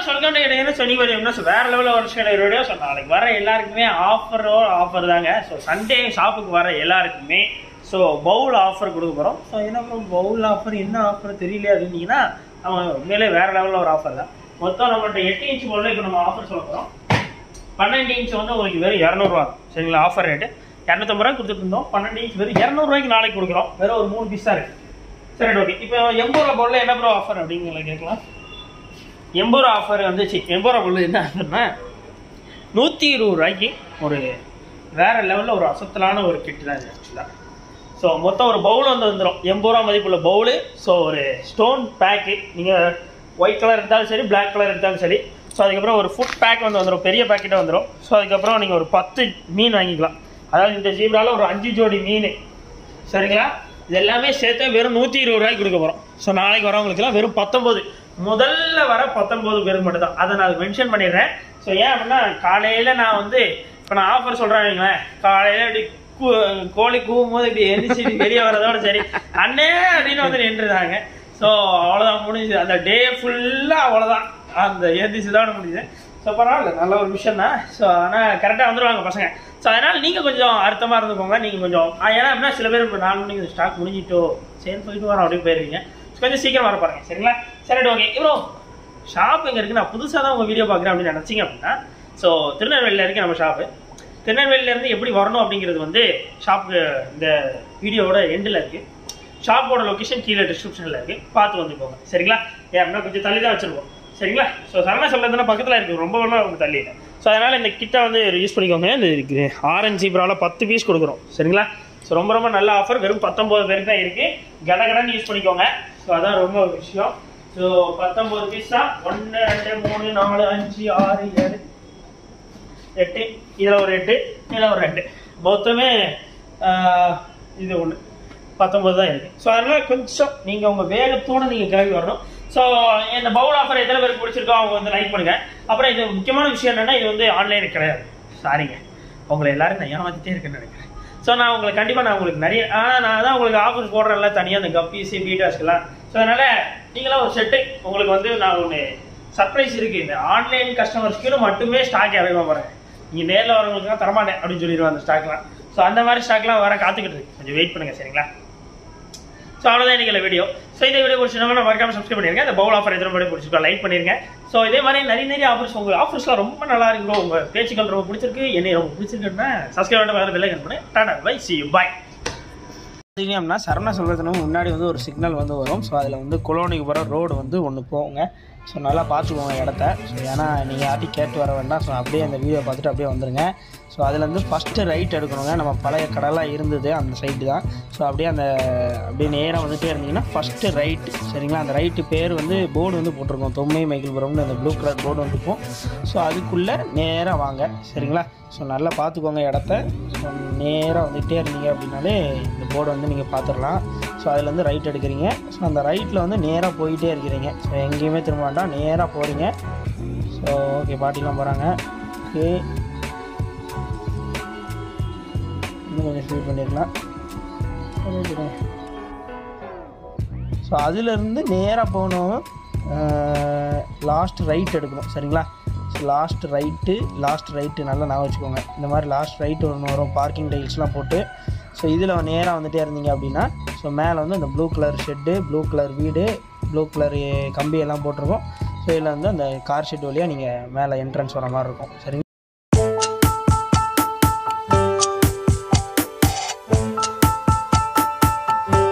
சொல்லிக்கொண்டே கிடையாது சனிவாரம் என்ன சொல் வேற லெவலில் ஒரு வீடியோ ஸோ நாளைக்கு வர எல்லாருக்குமே ஆஃபரோ ஆஃபர் தாங்க ஸோ சண்டே ஷாப்புக்கு வர எல்லாருக்குமே ஸோ பவுல் ஆஃபர் கொடுக்க போகிறோம் ஸோ என்ன ப்ரோ பவுல் ஆஃபர் என்ன ஆஃபர் தெரியல அப்படின்னீங்கன்னா அவன் உண்மையிலே வேற லெவலில் ஒரு ஆஃபர் தான் மொத்தம் நம்மள்ட்ட எட்டு இன்ச் பவுலில் இப்போ நம்ம ஆஃபர் சொல்ல போகிறோம் பன்னெண்டு இன்ச் வந்து உங்களுக்கு வெறும் இரநூறுவா சரிங்களா ஆஃபர் ரேட்டு இரநூத்தம்பது ரூபாய் கொடுத்துட்டு இருந்தோம் பன்னெண்டு இன்ச் வெறும் இரநூறுவாய்க்கு நாளைக்கு கொடுக்குறோம் வெறும் ஒரு மூணு பீஸ் தான் இருக்கு சரி ஓகே இப்போ எண்பது ரூபா பவுலில் என்ன ப்ரோ ஆஃபர் அப்படிங்கிறத கேட்கலாம் எண்பது ரூபா ஆஃபர் வந்துச்சு எண்பது ரூபா பவுல் என்ன ஆஃபர்னா நூற்றி இருபது ரூபாய்க்கு ஒரு வேற லெவலில் ஒரு அசத்தலான ஒரு கிட் தான் இது ஆக்சுவலாக ஸோ மொத்தம் ஒரு பவுல் வந்து வந்துடும் எண்பது ரூபா மதிப்புள்ள பவுலு ஸோ ஒரு ஸ்டோன் பேக்கு நீங்கள் ஒயிட் கலர் எடுத்தாலும் சரி Black கலர் எடுத்தாலும் சரி ஸோ அதுக்கப்புறம் ஒரு ஃபுட் பேக் வந்து வந்துடும் பெரிய பேக்கெட்டே வந்துடும் ஸோ அதுக்கப்புறம் நீங்கள் ஒரு பத்து மீன் வாங்கிக்கலாம் அதாவது இந்த ஜீப்ரால ஒரு அஞ்சு ஜோடி மீன் சரிங்களா இது எல்லாமே சேர்த்து வெறும் நூற்றி இருபது ரூபாய்க்கு கொடுக்க போகிறோம் ஸோ நாளைக்கு வரவங்களுக்குலாம் வெறும் பத்தொம்போது முதல்ல வர பத்தொம்போது பேருக்கு மட்டும் தான் அதை நான் மென்ஷன் பண்ணிடுறேன் ஸோ ஏன் அப்படின்னா காலையில் நான் வந்து இப்போ நான் ஆஃபர் சொல்கிறேன் வைங்களேன் காலையில் இப்படி கூ- கோழி கூவும் போது இப்படி எரிச்சு இப்படி வெளியே வரதோட சரி அண்ணே அப்படின்னு வந்து நின்றுதாங்க ஸோ அவ்வளோதான் முடிஞ்சுது அந்த டே ஃபுல்லாக அவ்வளோதான் அந்த எந்திரிச்சுதான் முடியுது ஸோ பரவாயில்ல நல்ல ஒரு விஷயம் தான் ஸோ ஆனால் கரெக்டாக வந்துடுவாங்க பசங்க ஸோ அதனால் நீங்கள் கொஞ்சம் அர்த்தமாக இருந்துக்கோங்க நீங்கள் கொஞ்சம் ஆ, ஏன்னா அப்படின்னா சில பேர் இப்போ நாலு மணிக்கு ஸ்டாக் முடிஞ்சிட்டோ சரி போயிட்டு வரோம் அப்படின்னு போயிருவீங்க ஸோ கொஞ்சம் சீக்கிரம் வர பாருங்க சரிங்களா சரி ஓகே இவ்வளோ ஷாப் எங்கே இருக்குது நான் புதுசாக தான் உங்கள் வீடியோ பார்க்குறேன் அப்படின்னு நினச்சிங்க அப்படின்னா ஸோ திருநெல்வேலியில் இருக்குது நம்ம ஷாப்பு திருநெல்வேலியிலேருந்து எப்படி வரணும் அப்படிங்கிறது வந்து ஷாப்புக்கு இந்த வீடியோவோட எண்டில் இருக்குது ஷாப்போட லொகேஷன் கீழே டிஸ்கிரிப்ஷனில் இருக்குது பார்த்து வந்துக்கோங்க சரிங்களா ஏன் அப்படின்னா கொஞ்சம் தள்ளி தான் வச்சுருக்கோம் சரிங்களா ஸோ சரணா சொல்கிறதுனா பக்கத்தில் இருக்குது ரொம்ப ஒன்றும் அவங்க தள்ளி இல்லை ஸோ அதனால் இந்த கிட்ட வந்து யூஸ் பண்ணிக்கோங்க இந்த இருக்குது ஆரஞ்சு ப்ராவில் பத்து பீஸ் கொடுக்குறோம் சரிங்களா ஸோ ரொம்ப ரொம்ப நல்ல ஆஃபர் வெறும் பத்தொம்போது பேருக்கு தான் இருக்குது கடகடன்னு யூஸ் பண்ணிக்கோங்க ஸோ அதான் ரொம்ப ஒரு விஷயம் ஸோ பத்தொம்போது பீஸ் தான் ஒன்று ரெண்டு மூணு நாலு அஞ்சு ஆறு ஏழு எட்டு இதில் ஒரு எட்டு இதில் ஒரு ரெண்டு மொத்தமே ஆஹ், இது ஒன்று பத்தொம்பது தான் இருக்குது ஸோ அதனால் கொஞ்சம் நீங்கள் உங்கள் வேகத்தோடு நீங்கள் கிளம்பி வரணும் ஸோ இந்த பவுல் ஆஃபர் எத்தனை பேருக்கு பிடிச்சிருக்கோ அவங்க வந்து லைக் பண்ணுங்கள் அப்புறம் இது முக்கியமான விஷயம் என்னென்னா இது வந்து ஆன்லைன் கிடையாது சாரிங்க உங்களை எல்லாரும் நான் ஏமாத்திட்டே இருக்கேன்னு நினைக்கிறேன் ஸோ நான் உங்களுக்கு கண்டிப்பாக நான் உங்களுக்கு நிறைய ஆனால் நான் தான் உங்களுக்கு ஆஃபர் போடுறேன்ல தனியாக அந்த கப்பீஸு பீட்டாஸ்க்கெல்லாம் ஸோ அதனால் நீங்களாம் ஒரு செட்டு உங்களுக்கு வந்து நான் ஒன்று சர்ப்ரைஸ் இருக்குது இந்த ஆன்லைன் கஸ்டமர்ஸ்க்கு மட்டுமே ஸ்டாக் இறங்க போகிறேன் நீங்கள் நேரில் வரவங்களுக்குலாம் தரமாட்டேன் அப்படின்னு சொல்லிடுவேன் அந்த ஸ்டாக்லாம் ஸோ அந்த மாதிரி ஸ்டாக்லாம் வர காத்துக்கிட்டு இருக்கு கொஞ்சம் வெயிட் பண்ணுங்கள் சரிங்களா ஸோ அவ்வளோதான் இன்னைக்கு வீடியோ ஸோ இந்த வீடியோ பிடிச்சிருந்தவங்க மறக்காம சப்ஸ்கிரைப் பண்ணிருங்க இந்த பவுல் ஆஃபர் எத்தனை பேர் பிடிச்சிருக்கோ லைக் பண்ணிருங்க ஸோ இதே மாதிரி நிறைய நிறைய ஆஃபர்ஸ் உங்கள் ஆஃபர்ஸ்லாம் ரொம்ப நல்லா இருக்கு bro. உங்க பேச்சுக்கள் ரொம்ப பிடிச்சிருக்கு என்னை ரொம்ப பிடிச்சிருக்குன்னா சப்ஸ்கிரைப் பண்ணி வேறு பெல்லை பண்ணி டாடா பை சி யூ பாய் பார்த்தீங்கன்னா சரண சொல்கிறதுக்கு முன்னாடி வந்து ஒரு சிக்னல் வந்து வரும் ஸோ அதில் வந்து குளோனிக்கு போகிற ரோடு வந்து ஒன்று போங்க ஸோ நல்லா பார்த்துக்கோங்க இடத்த ஸோ ஏன்னா நீங்கள் யார்ட்டையும் கேட்டு வர வேண்டாம் ஸோ அப்படியே அந்த வீடியோ பார்த்துட்டு அப்படியே வந்துருங்க ஸோ அதுலேருந்து ஃபஸ்ட்டு ரைட் எடுக்கணுங்க நம்ம பழைய கடலாம் இருந்தது அந்த சைடு தான் ஸோ அப்படியே அந்த அப்படியே நேராக வந்துட்டே இருந்தீங்கன்னா ஃபஸ்ட்டு ரைட்டு சரிங்களா அந்த ரைட்டு பேர் வந்து போர்டு வந்து போட்டிருக்கோம் தொம்மை மைக்கேல்புரம்னு அந்த ப்ளூ கலர் போர்டு வந்துருக்கும் ஸோ அதுக்குள்ளே நேராக வாங்க சரிங்களா ஸோ நல்லா பார்த்துக்கோங்க இடத்த ஸோ நேராக வந்துகிட்டே இருந்தீங்க அப்படின்னாலே இந்த போர்டு வந்து நீங்கள் பார்த்துடலாம் ஸோ அதுலேருந்து ரைட் எடுக்கிறீங்க ஸோ அந்த ரைட்டில் வந்து நேராக போயிட்டே இருக்கிறீங்க ஸோ எங்கேயுமே திரும்ப வேண்டாம் நேராக போகிறீங்க ஸோ ஓகே பாட்டிலாம் போகிறாங்க ஓகே இன்னும் கொஞ்சம் ஸ்பீட் பண்ணிடலாம் ஸோ அதுலேருந்து நேராக போகணும் லாஸ்ட் ரைட் எடுக்கணும் சரிங்களா so last right last right நல்லா நான் வச்சுக்கோங்க இந்த மாதிரி லாஸ்ட் ரைட்டு ஒன்று வரும் பார்க்கிங் டைல்ஸ்லாம் போட்டு ஸோ இதில் நேராக வந்துட்டே இருந்தீங்க அப்படின்னா ஸோ மேலே வந்து அந்த blue colour shed blue colour வீடு ப்ளூ கலர் கம்பி எல்லாம் போட்டிருக்கோம் ஸோ இதில் வந்து அந்த கார் ஷெட் வழியாக நீங்கள் மேலே என்ட்ரன்ஸ் வர மாதிரி இருக்கும் சரிங்களா